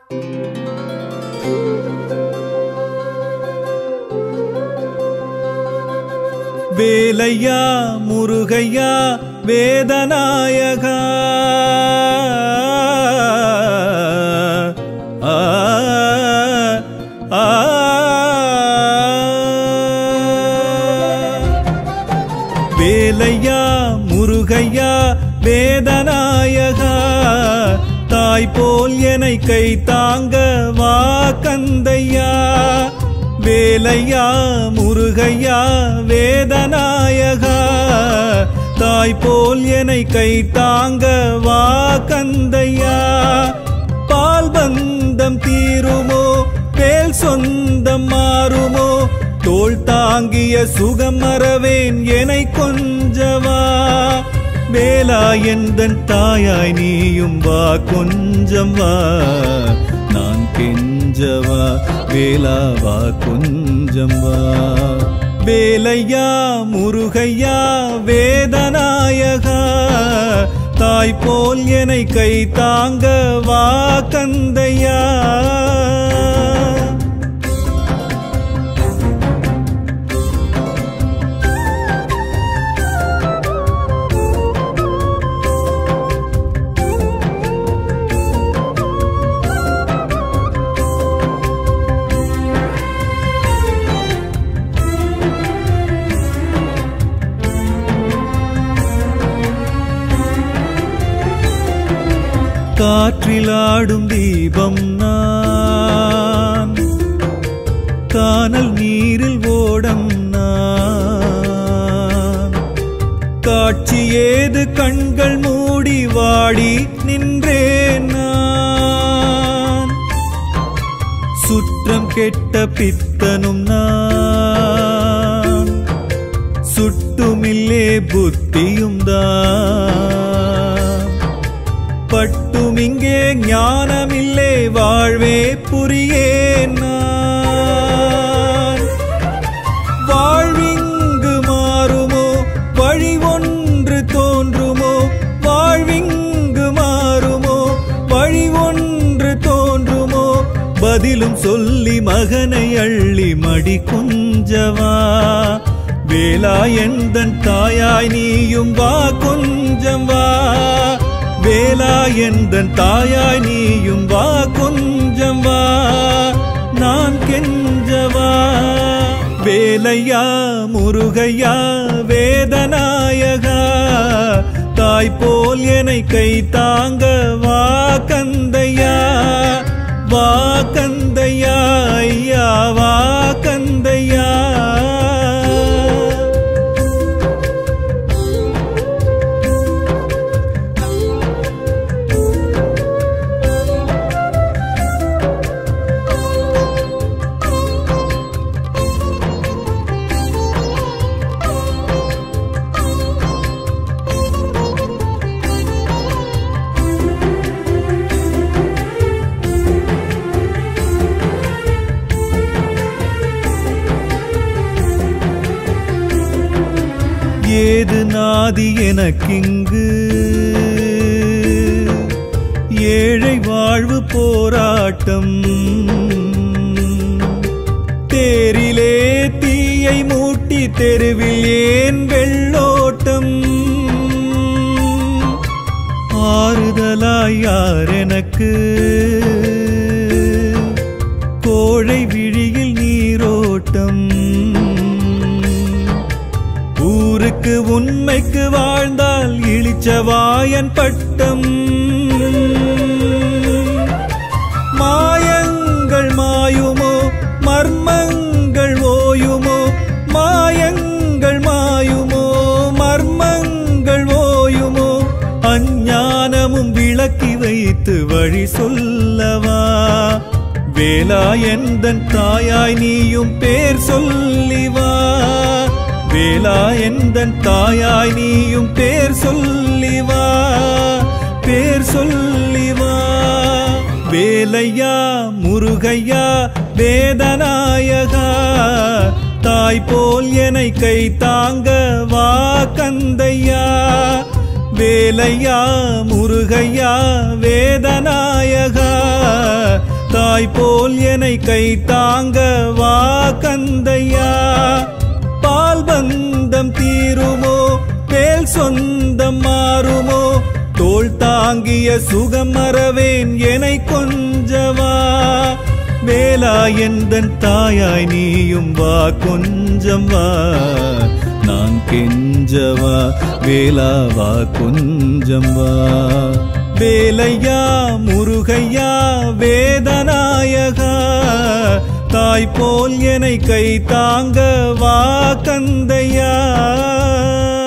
வேலையா முருகையா வேதநாயகா ஆ, ஆ, வேலையா முருகையா வேதநாயகா தாய் போல் என்னை கை தாங்க வா கந்தையா வேலையா முருகையா வேதநாயகா தாய் போல் என்னை கை தாங்க வா கந்தையா பால் பந்தம் தீருமோ வேல் சொந்தம் மாறுமோ தோள் தாங்கிய சுகம் மறவேன் எனை கொஞ்சவா வேலா எந்தன் தாயாய் நீயும் வா கொஞ்சம் வா நான் கெஞ்சவா வேலா வா கொஞ்சம் வா வேலையா முருகையா வேதநாயகா தாய் போல் என்னை கை தாங்க வா கந்தையா காற்றிலாடும் தீபம் நான் கானல் நீரில் ஓடம் நான் காட்சி ஏது கண்கள் மூடி வாடி நின்றேன் நான் சுற்றம் கெட்ட பித்தனும் நான் சுட்டுமில்லே புத்தியும் தான் பட்டும் இங்கே ஞானமில்லே வாழ்வே புரியேன் நான் வாழ்விங்கு மாறுமோ வழி ஒன்று தோன்றுமோ வாழ்விங்கு மாறுமோ வழி ஒன்று தோன்றுமோ பதிலும் சொல்லி மகனை அள்ளி மடி கொஞ்சவா வேலா எந்தன் தாயாய் நீயும் வா கொஞ்சம் வா வேலா எந்தன் தாயாய் நீயும் வா கொஞ்சம் வா நான் கெஞ்சவா வேலையா முருகையா வேதநாயகா தாய் போல் என்னை கை தாங்க வா கந்தையா வா கந்தையா ஐயா வா கந்தையா ஏது நாதி எனக்கிங்கு ஏழை வாழ்வு போராட்டம் தேரிலே தீயை மூட்டி தெருவில் ஏன் வெள்ளோட்டம் ஆறுதலாய் யார் எனக்கு கோழை விழியில் நீரோட்டம் ஊருக்கு உண்மைக்கு வாழ்ந்தால் இளிச்சவாயன் பட்டம் மாயங்கள் மாயுமோ மர்மங்கள் ஓயுமோ மாயங்கள் மாயுமோ மர்மங்கள் ஓயுமோ அஞ்ஞானமும் விளக்கி வைத்து வழி சொல்லவா வேலா எந்தன் தாயாய் நீயும் பேர் சொல்லிவா வேலா எந்தன் தாயாய் நீயும் பேர் சொல்லிவா பேர் சொல்லிவா வேலையா முருகையா வேதநாயகா தாய் போல் என்னை கை தாங்க வா கந்தையா வேலையா முருகையா வேதநாயகா தாய் போல் என்னை கை தாங்க வா கந்தையா பால் பந்தம் தீருமோ மேல் சொந்தம் மாறுமோ தோள் தாங்கிய சுகம் மறவேன் எனை கொஞ்சவா வேலா எந்தன் தாயாய் நீயும் வா கொஞ்சம் வா நான் கெஞ்சவா வேலா வா கொஞ்சம் வா வேலையா முருகையா வேதநாயகா தாய் போல் என்னை கை தாங்க வா கந்தையா